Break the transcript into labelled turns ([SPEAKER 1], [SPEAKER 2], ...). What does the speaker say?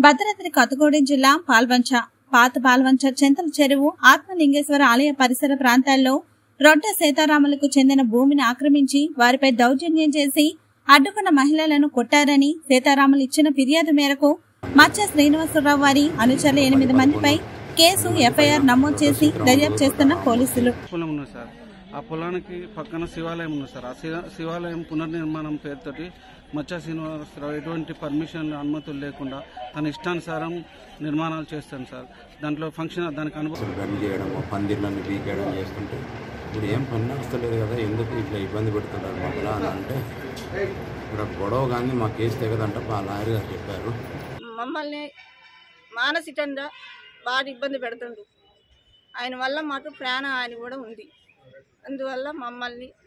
[SPEAKER 1] భద్రాద్రి కొత్తగూడెం జిల్లా పాల్వంచ పాత పాల్వంచ చింతల చెరువు ఆత్మలింగేశ్వర ఆలయ పరిసర ప్రాంతాల్లో రొడ్డ సీతారాములకు చెందిన భూమిని ఆక్రమించి వారిపై దౌర్జన్యం చేసి అడ్డుకున్న మహిళలను కొట్టారని సీతారాములు ఇచ్చిన ఫిర్యాదు మేరకు మచ్చ శ్రీనివాసరావు వారి అనుచరుల ఎనిమిది మందిపై కేసు ఎఫ్ఐఆర్ నమోదు చేసి దర్యాప్తు చేస్తున్న పోలీసులు
[SPEAKER 2] పొలం ఉన్నది సార్ ఆ పొలానికి పక్కన శివాలయం ఉన్నది సార్ ఆ శివ- శివాలయం పునర్నిర్మాణం పేరుతోటి మచ్చా శ్రీనివాసరావు ఎటువంటి పర్మిషన్ అనుమతులు లేకుండా తన ఇష్టానుసారం నిర్మాణాలు చేస్తాను సార్ దాంట్లో ఫంక్షన్ దానికి అనుభవం
[SPEAKER 3] అసలు గన్ చేయడం పందిర్లన్నీ పీకేయడం చేస్తుంటే ఇప్పుడు ఏం పని వస్తలేదు కదా ఎందుకు ఇట్లా ఇబ్బంది పెడుతున్నారు మమ్మల్ని అని అంటే ఇక్కడ గొడవ కానీ మా కేసు తెగదంట మా లాయర్ గారు చెప్పారు
[SPEAKER 4] మమ్మల్ని మానసికంగా బాగా ఇబ్బంది పెడుతుండు ఆయన వల్ల మాకు ప్రాణ హాని కూడా ఉంది అందువల్ల మమ్మల్ని